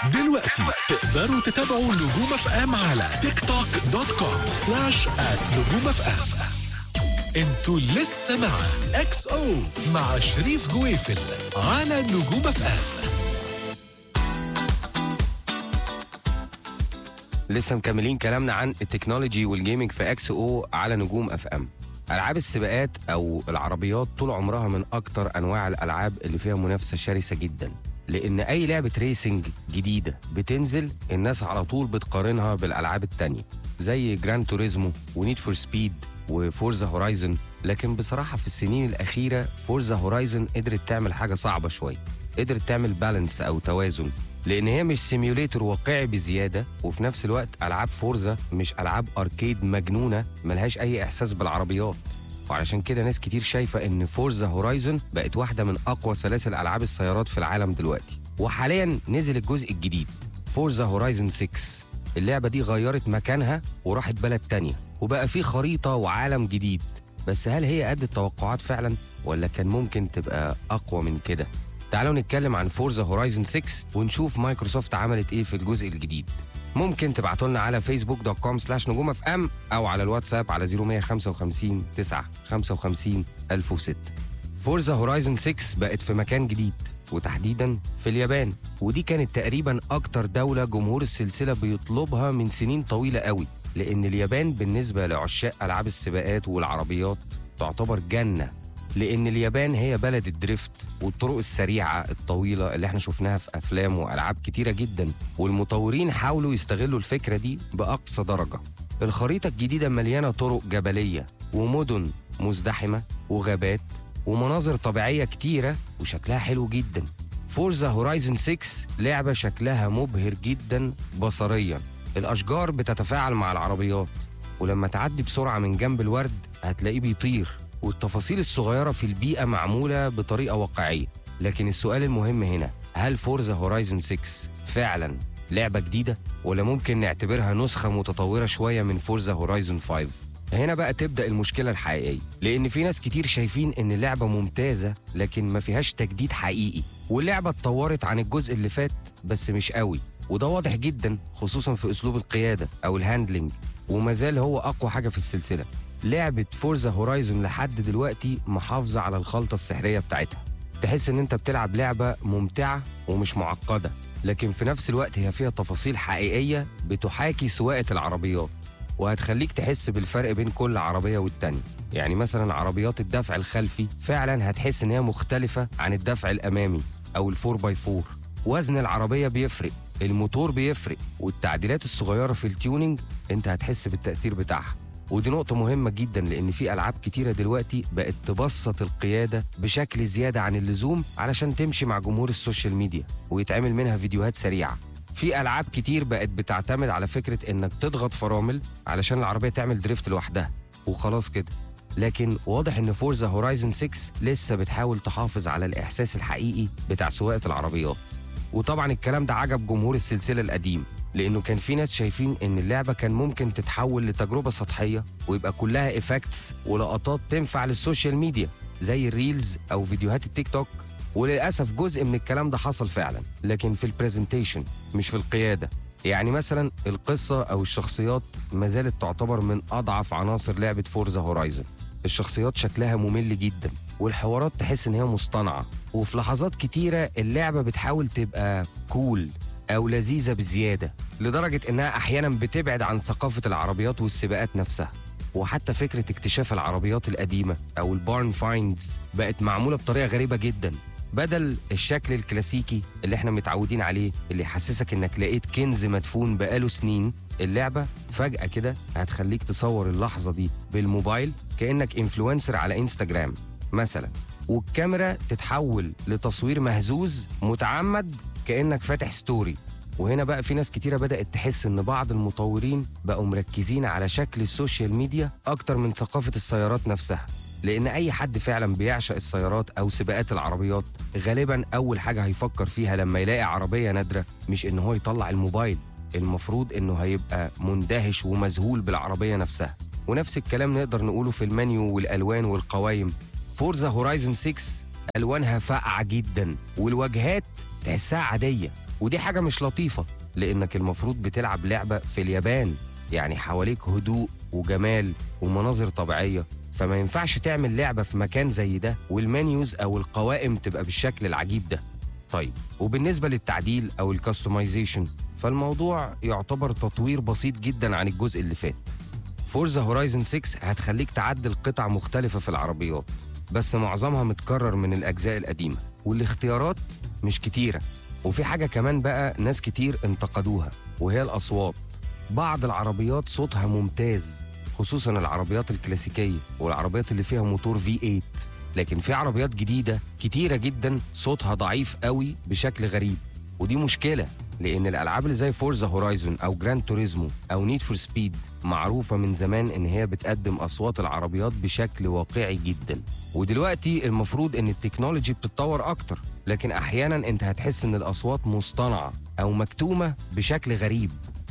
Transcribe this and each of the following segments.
دلوقتي تقدروا تتابعوا نجوم اف ام على تيك توك دوت كوم سلاش ات نجوم اف ام انتوا لسه مع اكس او مع شريف جويفل على نجوم اف ام لسه مكملين كلامنا عن التكنولوجي والجيمنج في اكس او على نجوم اف ام العاب السباقات او العربيات طول عمرها من اكتر انواع الالعاب اللي فيها منافسه شرسه جدا لان اي لعبه ريسنج جديده بتنزل الناس على طول بتقارنها بالالعاب التانية زي جراند توريزمو ونيد فور سبيد وفورزا هورايزن لكن بصراحه في السنين الاخيره فورزا هورايزن قدرت تعمل حاجه صعبه شويه قدرت تعمل بالانس او توازن لان هي مش سيميوليتر واقعي بزياده وفي نفس الوقت العاب فورزا مش العاب اركيد مجنونه ملهاش اي احساس بالعربيات وعلشان كده ناس كتير شايفه ان فورزا هورايزون بقت واحده من اقوى سلاسل العاب السيارات في العالم دلوقتي وحاليا نزل الجزء الجديد فورزا هورايزون 6 اللعبه دي غيرت مكانها وراحت بلد تانية وبقى في خريطه وعالم جديد بس هل هي قد التوقعات فعلا ولا كان ممكن تبقى اقوى من كده تعالوا نتكلم عن فورزا هورايزون 6 ونشوف مايكروسوفت عملت ايه في الجزء الجديد ممكن تبعتوا لنا على فيسبوك دوت كوم سلاش نجوم اف ام او على الواتساب على 0155 9 55 1006 فورزا هورايزون 6 بقت في مكان جديد وتحديدا في اليابان ودي كانت تقريبا اكتر دولة جمهور السلسلة بيطلبها من سنين طويلة قوي لان اليابان بالنسبة لعشاق العاب السباقات والعربيات تعتبر جنة لان اليابان هي بلد الدريفت والطرق السريعه الطويله اللي احنا شفناها في افلام والعاب كتيره جدا والمطورين حاولوا يستغلوا الفكره دي باقصى درجه الخريطه الجديده مليانه طرق جبليه ومدن مزدحمه وغابات ومناظر طبيعيه كتيره وشكلها حلو جدا فورزا هورايزن 6 لعبه شكلها مبهر جدا بصريا الاشجار بتتفاعل مع العربيات ولما تعدي بسرعه من جنب الورد هتلاقيه بيطير والتفاصيل الصغيرة في البيئة معمولة بطريقة واقعية لكن السؤال المهم هنا هل فورزا هورايزن 6 فعلا لعبة جديدة ولا ممكن نعتبرها نسخة متطورة شوية من فورزا هورايزن 5 هنا بقى تبدأ المشكلة الحقيقية لأن في ناس كتير شايفين إن اللعبة ممتازة لكن ما فيهاش تجديد حقيقي واللعبة اتطورت عن الجزء اللي فات بس مش قوي وده واضح جدا خصوصا في أسلوب القيادة أو الهاندلنج وما زال هو أقوى حاجة في السلسلة لعبة فورزا هورايزون لحد دلوقتي محافظة على الخلطة السحرية بتاعتها تحس ان انت بتلعب لعبة ممتعة ومش معقدة لكن في نفس الوقت هي فيها تفاصيل حقيقية بتحاكي سواقة العربيات وهتخليك تحس بالفرق بين كل عربية والتانية يعني مثلا عربيات الدفع الخلفي فعلا هتحس ان هي مختلفة عن الدفع الامامي او الفور باي فور وزن العربية بيفرق الموتور بيفرق والتعديلات الصغيرة في التيوننج انت هتحس بالتأثير بتاعها ودي نقطة مهمة جدا لأن في ألعاب كتيرة دلوقتي بقت تبسط القيادة بشكل زيادة عن اللزوم علشان تمشي مع جمهور السوشيال ميديا ويتعمل منها فيديوهات سريعة في ألعاب كتير بقت بتعتمد على فكرة إنك تضغط فرامل علشان العربية تعمل دريفت لوحدها وخلاص كده لكن واضح ان فورزا هورايزن 6 لسه بتحاول تحافظ على الاحساس الحقيقي بتاع سواقه العربيات وطبعا الكلام ده عجب جمهور السلسله القديم لانه كان في ناس شايفين ان اللعبه كان ممكن تتحول لتجربه سطحيه ويبقى كلها ايفكتس ولقطات تنفع للسوشيال ميديا زي الريلز او فيديوهات التيك توك وللاسف جزء من الكلام ده حصل فعلا لكن في البرزنتيشن مش في القياده يعني مثلا القصه او الشخصيات ما زالت تعتبر من اضعف عناصر لعبه فورزا هورايزون الشخصيات شكلها ممل جدا والحوارات تحس ان هي مصطنعه وفي لحظات كتيره اللعبه بتحاول تبقى كول او لذيذه بزياده لدرجه انها احيانا بتبعد عن ثقافه العربيات والسباقات نفسها وحتى فكره اكتشاف العربيات القديمه او البارن فايندز بقت معموله بطريقه غريبه جدا بدل الشكل الكلاسيكي اللي احنا متعودين عليه اللي يحسسك انك لقيت كنز مدفون بقاله سنين اللعبه فجاه كده هتخليك تصور اللحظه دي بالموبايل كانك انفلونسر على انستجرام مثلا والكاميرا تتحول لتصوير مهزوز متعمد كانك فاتح ستوري وهنا بقى في ناس كتيرة بدأت تحس إن بعض المطورين بقوا مركزين على شكل السوشيال ميديا أكتر من ثقافة السيارات نفسها لأن أي حد فعلا بيعشق السيارات أو سباقات العربيات غالبا أول حاجة هيفكر فيها لما يلاقي عربية نادرة مش إن هو يطلع الموبايل المفروض إنه هيبقى مندهش ومذهول بالعربية نفسها ونفس الكلام نقدر نقوله في المنيو والألوان والقوايم فورزا هورايزن 6 الوانها فاقعه جدا والواجهات تحسها عاديه ودي حاجه مش لطيفه لانك المفروض بتلعب لعبه في اليابان يعني حواليك هدوء وجمال ومناظر طبيعيه فما ينفعش تعمل لعبه في مكان زي ده والمنيوز او القوائم تبقى بالشكل العجيب ده طيب وبالنسبه للتعديل او الكاستمايزيشن فالموضوع يعتبر تطوير بسيط جدا عن الجزء اللي فات فورزا هورايزن 6 هتخليك تعدل قطع مختلفة في العربيات بس معظمها متكرر من الأجزاء القديمة والاختيارات مش كتيرة وفي حاجة كمان بقى ناس كتير انتقدوها وهي الأصوات بعض العربيات صوتها ممتاز خصوصا العربيات الكلاسيكية والعربيات اللي فيها موتور V8 لكن في عربيات جديدة كتيرة جدا صوتها ضعيف قوي بشكل غريب ودي مشكلة لأن الألعاب اللي زي فورزا هورايزون أو جراند توريزمو أو نيد فور سبيد معروفة من زمان إن هي بتقدم أصوات العربيات بشكل واقعي جدا ودلوقتي المفروض إن التكنولوجي بتتطور أكتر لكن أحيانا أنت هتحس إن الأصوات مصطنعة أو مكتومة بشكل غريب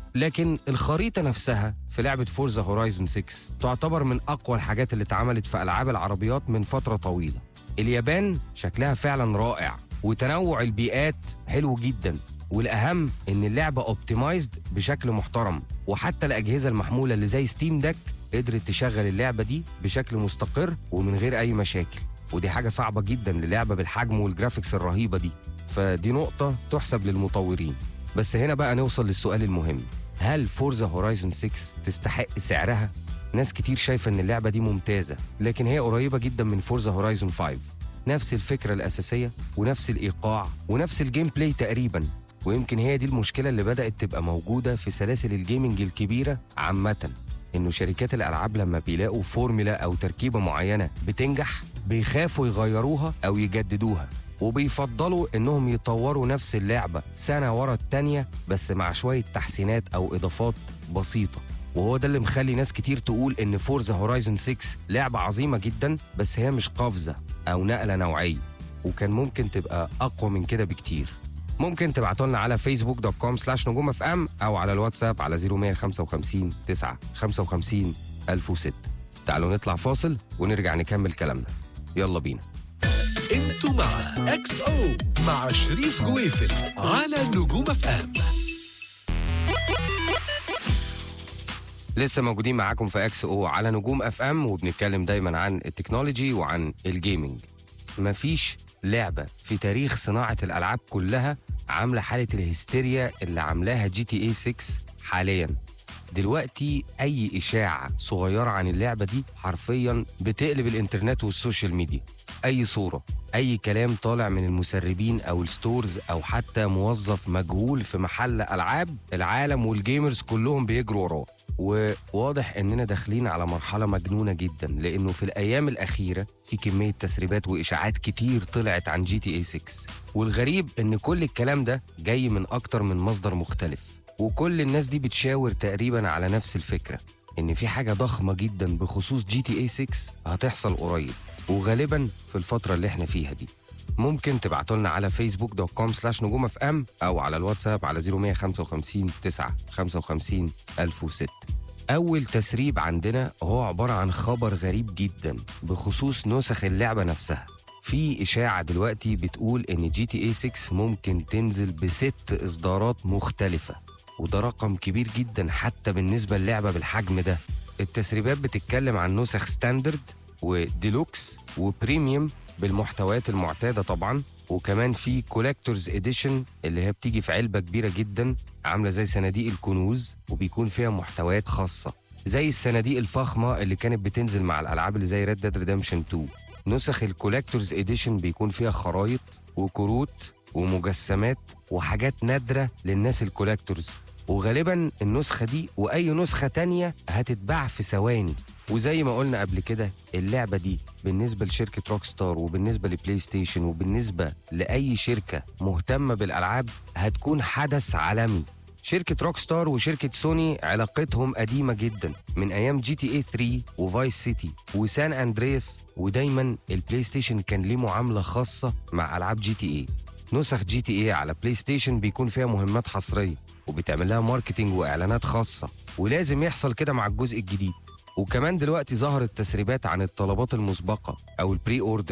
لكن الخريطة نفسها في لعبة فورزا هورايزون 6 تعتبر من أقوى الحاجات اللي اتعملت في ألعاب العربيات من فترة طويلة اليابان شكلها فعلا رائع وتنوع البيئات حلو جدا والأهم إن اللعبة اوبتمايزد بشكل محترم وحتى الأجهزة المحمولة اللي زي ستيم ديك قدرت تشغل اللعبة دي بشكل مستقر ومن غير أي مشاكل ودي حاجة صعبة جدا للعبة بالحجم والجرافيكس الرهيبة دي فدي نقطة تحسب للمطورين بس هنا بقى نوصل للسؤال المهم هل فورزا هورايزون 6 تستحق سعرها؟ ناس كتير شايفة إن اللعبة دي ممتازة لكن هي قريبة جدا من فورزا هورايزون 5 نفس الفكرة الأساسية ونفس الإيقاع ونفس الجيم بلاي تقريبا ويمكن هي دي المشكلة اللي بدأت تبقى موجودة في سلاسل الجيمنج الكبيرة عامة إنه شركات الألعاب لما بيلاقوا فورمولا أو تركيبة معينة بتنجح بيخافوا يغيروها أو يجددوها وبيفضلوا إنهم يطوروا نفس اللعبة سنة ورا التانية بس مع شوية تحسينات أو إضافات بسيطة وهو ده اللي مخلي ناس كتير تقول ان فورزا هورايزون 6 لعبه عظيمه جدا بس هي مش قفزه او نقله نوعيه وكان ممكن تبقى اقوى من كده بكتير ممكن تبعتوا لنا على فيسبوك دوت كوم سلاش نجوم اف ام او على الواتساب على 0155 9 55 1006 تعالوا نطلع فاصل ونرجع نكمل كلامنا يلا بينا انتوا مع اكس او مع شريف جويفل على نجوم اف ام لسه موجودين معاكم في اكس او على نجوم اف ام وبنتكلم دايما عن التكنولوجي وعن الجيمنج مفيش لعبه في تاريخ صناعه الالعاب كلها عامله حاله الهستيريا اللي عاملاها جي تي اي 6 حاليا دلوقتي اي اشاعه صغيره عن اللعبه دي حرفيا بتقلب الانترنت والسوشيال ميديا اي صوره اي كلام طالع من المسربين او الستورز او حتى موظف مجهول في محل العاب العالم والجيمرز كلهم بيجروا وراه وواضح اننا داخلين على مرحله مجنونه جدا لانه في الايام الاخيره في كميه تسريبات واشاعات كتير طلعت عن جي تي اي 6 والغريب ان كل الكلام ده جاي من اكتر من مصدر مختلف وكل الناس دي بتشاور تقريبا على نفس الفكره ان في حاجه ضخمه جدا بخصوص جي تي اي 6 هتحصل قريب وغالبا في الفتره اللي احنا فيها دي ممكن تبعتوا لنا على فيسبوك دوت كوم سلاش نجوم اف ام او على الواتساب على 0155 9 55 1006 اول تسريب عندنا هو عباره عن خبر غريب جدا بخصوص نسخ اللعبه نفسها في إشاعة دلوقتي بتقول إن جي تي اي 6 ممكن تنزل بست إصدارات مختلفة وده رقم كبير جدا حتى بالنسبة للعبة بالحجم ده التسريبات بتتكلم عن نسخ ستاندرد وديلوكس وبريميوم بالمحتويات المعتاده طبعا وكمان في كولكتورز اديشن اللي هي بتيجي في علبه كبيره جدا عامله زي صناديق الكنوز وبيكون فيها محتويات خاصه زي الصناديق الفخمه اللي كانت بتنزل مع الالعاب اللي زي ريد ديد ريدمشن 2 نسخ الكولكتورز اديشن بيكون فيها خرايط وكروت ومجسمات وحاجات نادره للناس الكولكتورز وغالبا النسخه دي واي نسخه تانية هتتباع في ثواني وزي ما قلنا قبل كده اللعبة دي بالنسبة لشركة روك ستار وبالنسبة لبلاي ستيشن وبالنسبة لأي شركة مهتمة بالألعاب هتكون حدث عالمي شركة روك ستار وشركة سوني علاقتهم قديمة جدا من أيام جي تي اي 3 وفايس سيتي وسان أندرياس ودايما البلاي ستيشن كان ليه معاملة خاصة مع ألعاب جي تي اي نسخ جي تي اي على بلاي ستيشن بيكون فيها مهمات حصرية وبتعمل لها ماركتينج وإعلانات خاصة ولازم يحصل كده مع الجزء الجديد وكمان دلوقتي ظهرت تسريبات عن الطلبات المسبقة أو البري أوردرز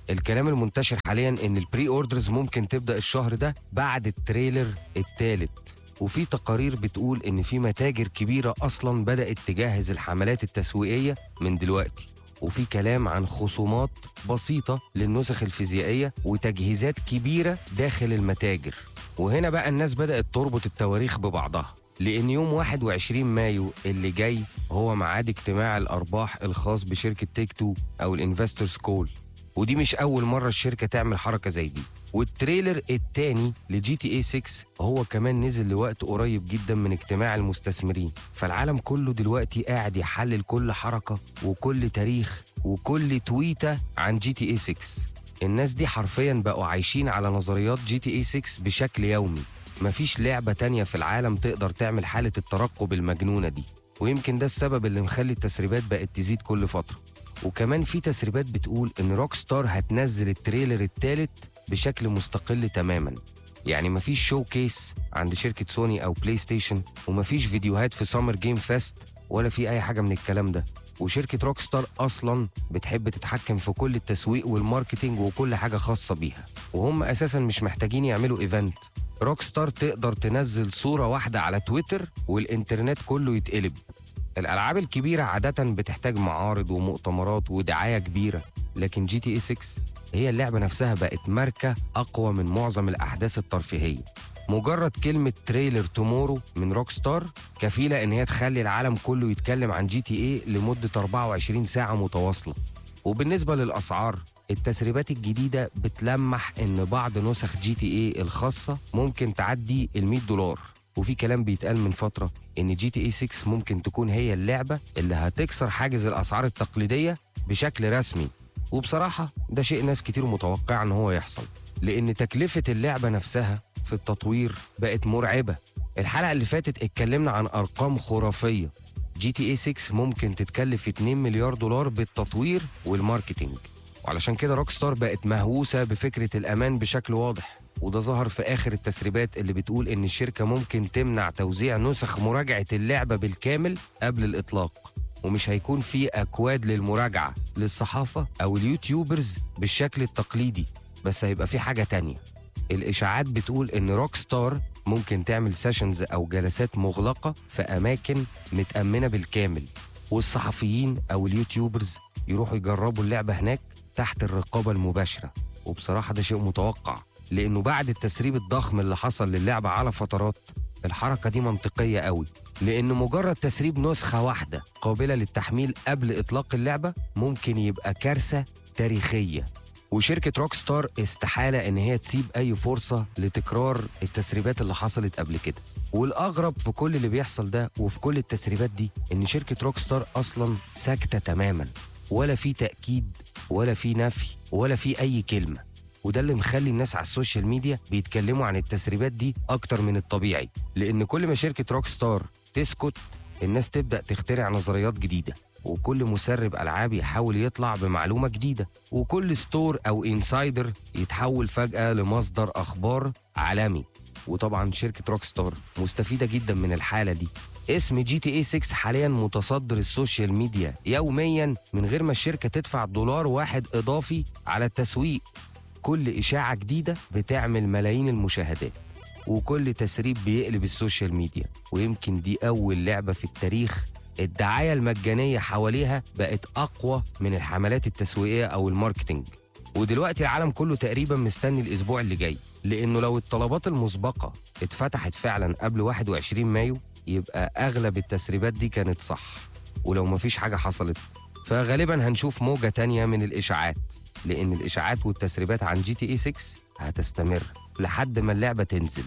الكلام المنتشر حاليا ان البري اوردرز ممكن تبدا الشهر ده بعد التريلر الثالث وفي تقارير بتقول ان في متاجر كبيره اصلا بدات تجهز الحملات التسويقيه من دلوقتي وفي كلام عن خصومات بسيطه للنسخ الفيزيائيه وتجهيزات كبيره داخل المتاجر وهنا بقى الناس بدات تربط التواريخ ببعضها لان يوم 21 مايو اللي جاي هو ميعاد اجتماع الارباح الخاص بشركه تيك تو او الانفسترز كول ودي مش اول مره الشركه تعمل حركه زي دي والتريلر التاني لجي تي اي 6 هو كمان نزل لوقت قريب جدا من اجتماع المستثمرين فالعالم كله دلوقتي قاعد يحلل كل حركه وكل تاريخ وكل تويته عن جي تي اي 6 الناس دي حرفيا بقوا عايشين على نظريات جي تي اي 6 بشكل يومي مفيش لعبة تانية في العالم تقدر تعمل حالة الترقب المجنونة دي ويمكن ده السبب اللي مخلي التسريبات بقت تزيد كل فترة وكمان في تسريبات بتقول ان روك ستار هتنزل التريلر الثالث بشكل مستقل تماما يعني مفيش شو كيس عند شركة سوني أو بلاي ستيشن ومفيش فيديوهات في سامر جيم فيست ولا في أي حاجة من الكلام ده وشركة روك ستار أصلا بتحب تتحكم في كل التسويق والماركتينج وكل حاجة خاصة بيها وهم أساسا مش محتاجين يعملوا إيفنت روك ستار تقدر تنزل صورة واحدة على تويتر والإنترنت كله يتقلب الألعاب الكبيرة عادة بتحتاج معارض ومؤتمرات ودعاية كبيرة لكن جي تي اي 6 هي اللعبة نفسها بقت ماركة أقوى من معظم الأحداث الترفيهية مجرد كلمة تريلر تومورو من روك ستار كفيلة إن هي تخلي العالم كله يتكلم عن جي تي اي لمدة 24 ساعة متواصلة وبالنسبة للأسعار التسريبات الجديدة بتلمح إن بعض نسخ جي تي اي الخاصة ممكن تعدي ال 100 دولار وفي كلام بيتقال من فترة إن جي تي اي 6 ممكن تكون هي اللعبة اللي هتكسر حاجز الأسعار التقليدية بشكل رسمي وبصراحة ده شيء ناس كتير متوقع إن هو يحصل لأن تكلفة اللعبة نفسها في التطوير بقت مرعبة الحلقة اللي فاتت اتكلمنا عن أرقام خرافية جي تي اي 6 ممكن تتكلف 2 مليار دولار بالتطوير والماركتينج وعلشان كده روك ستار بقت مهووسة بفكرة الأمان بشكل واضح وده ظهر في آخر التسريبات اللي بتقول إن الشركة ممكن تمنع توزيع نسخ مراجعة اللعبة بالكامل قبل الإطلاق ومش هيكون في أكواد للمراجعة للصحافة أو اليوتيوبرز بالشكل التقليدي بس هيبقى في حاجة تانية الإشاعات بتقول إن روك ستار ممكن تعمل سيشنز أو جلسات مغلقة في أماكن متأمنة بالكامل والصحفيين أو اليوتيوبرز يروحوا يجربوا اللعبة هناك تحت الرقابة المباشرة وبصراحة ده شيء متوقع لأنه بعد التسريب الضخم اللي حصل للعبة على فترات الحركة دي منطقية قوي لأن مجرد تسريب نسخة واحدة قابلة للتحميل قبل إطلاق اللعبة ممكن يبقى كارثة تاريخية وشركة روك ستار استحالة إن هي تسيب أي فرصة لتكرار التسريبات اللي حصلت قبل كده والأغرب في كل اللي بيحصل ده وفي كل التسريبات دي إن شركة روك ستار أصلا ساكتة تماما ولا في تأكيد ولا في نفي ولا في أي كلمة وده اللي مخلي الناس على السوشيال ميديا بيتكلموا عن التسريبات دي أكتر من الطبيعي لأن كل ما شركة روك ستار تسكت الناس تبدأ تخترع نظريات جديدة وكل مسرب ألعاب يحاول يطلع بمعلومة جديدة وكل ستور أو إنسايدر يتحول فجأة لمصدر أخبار عالمي وطبعا شركة روك ستار مستفيدة جدا من الحالة دي اسم جي تي اي 6 حاليا متصدر السوشيال ميديا يوميا من غير ما الشركة تدفع دولار واحد إضافي على التسويق كل إشاعة جديدة بتعمل ملايين المشاهدات وكل تسريب بيقلب السوشيال ميديا ويمكن دي أول لعبة في التاريخ الدعاية المجانية حواليها بقت أقوى من الحملات التسويقية أو الماركتينج ودلوقتي العالم كله تقريبا مستني الأسبوع اللي جاي لأنه لو الطلبات المسبقة اتفتحت فعلا قبل 21 مايو يبقى أغلب التسريبات دي كانت صح ولو مفيش حاجة حصلت فغالبا هنشوف موجة تانية من الإشاعات لأن الإشاعات والتسريبات عن جي تي اي 6 هتستمر لحد ما اللعبة تنزل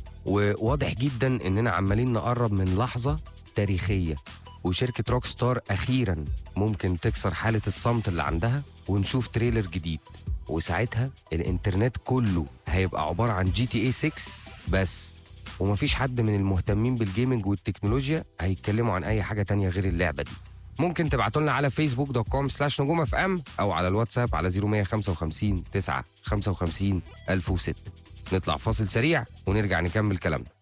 وواضح جدا إننا عمالين نقرب من لحظة تاريخية وشركة روك ستار أخيرا ممكن تكسر حالة الصمت اللي عندها ونشوف تريلر جديد وساعتها الإنترنت كله هيبقى عبارة عن جي تي اي 6 بس ومفيش حد من المهتمين بالجيمنج والتكنولوجيا هيتكلموا عن أي حاجة تانية غير اللعبة دي ممكن تبعتوا لنا على فيسبوك دوت كوم سلاش نجوم اف ام او على الواتساب على 0155 9 55 1006 نطلع فاصل سريع ونرجع نكمل كلامنا